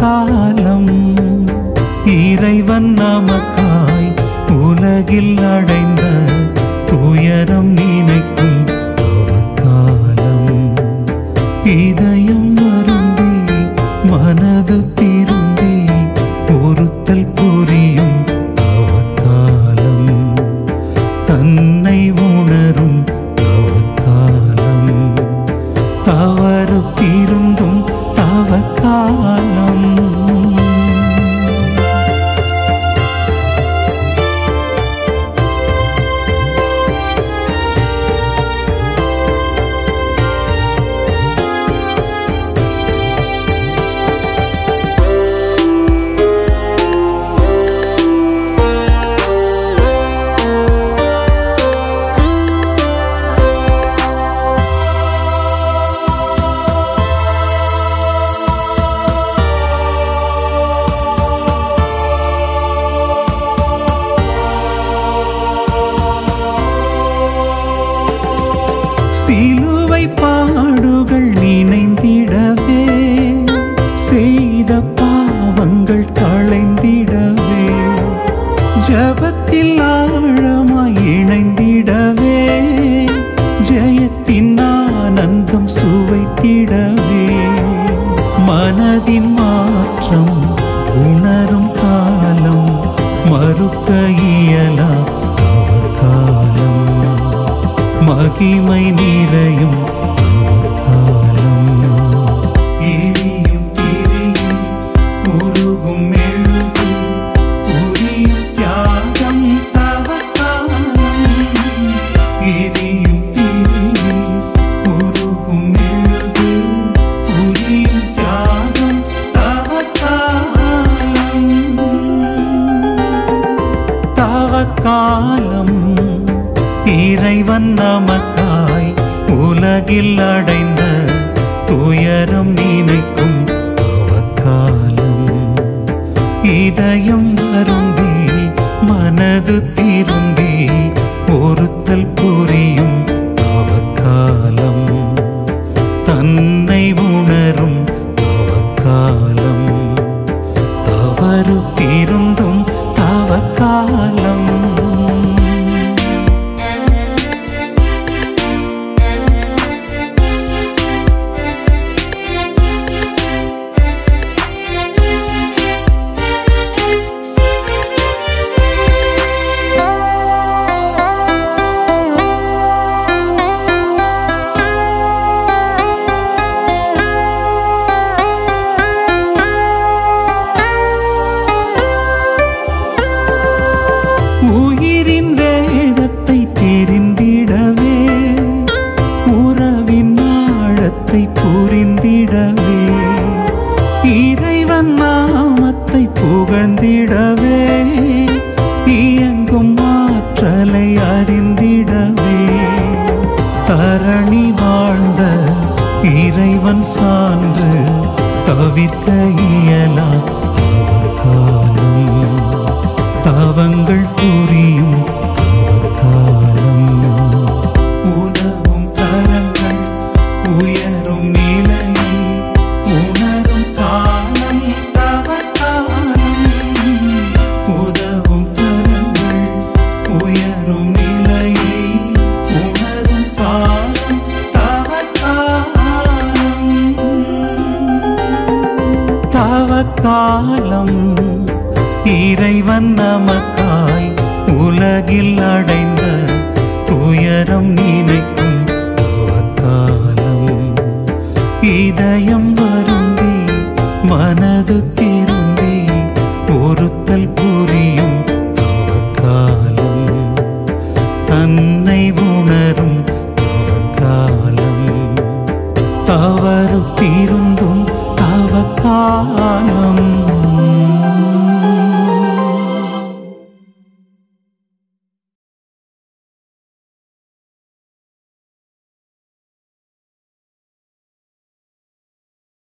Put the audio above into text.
தவக்காலம் இறைவன் நமக்காய் உலகில் அடைந்த துயரம் நினைக்கும் தவக்காலம் இதயம் வருந்தி மனது திருந்தி பொறுத்தல் புரியும் தவக்காலம் தன்னை உணரும் தவக்காலம் தவறு திருந்தும் தவக்காலம் சிலுவை பாடுகள் நினைந்திடவே செய்த பாவங்கள் களைந்திடவே ஜபத்தில் ஆழமாய் இணைந்திடவே ஜெயத்தின் ஆனந்தம் சுவைத்திடவே மனதின் மாற்றம் உணரும் காலம் மறுக்க இயலா அவர் காலம் மகிமை நிறையும் அவர் காலம் எரியும் திரியும் உருகும் எழுதும் உரியும் தியாகம் தவக்காலம் எரியும் திரியும் உருகும் எழுது உரியும் தியாகம் தவக்காலம் தவக்காலம் இறைவன் நமக்காய் உலகில் அடைந்த துயரம் நினைக்கும் தவக்காலம் இதயம் வருந்தி மனது திருந்தி பொறுத்தல் புரியும் தவக்காலம் தன்னை உணரும் தவக்காலம் தவறு திருந்தும் தவக்காலம் உயிரின் வேதத்தை தெரிந்திடவே உறவின் ஆழத்தை புரிந்திடவே இறைவன் நாமத்தை புகழ்ந்திடவே இயங்கும் ஆற்றலை அறிந்திடவே தரணி வாழ்ந்த இறைவன் சான்று தவிர்க்க இயலா தவக்காலம் தவங்கள் புரியும் தவக்காலம் உதவும் கரங்கள் உயரும் நிலையை உணரும் காலம் தவக்காலம் உதவும் கரங்கள் உயரும் நிலையை உணரும் காலம் தவக்காலம் தவக்காலம் இறைவன் நமக்காய் உலகில் அடைந்த துயரம் நினைக்கும்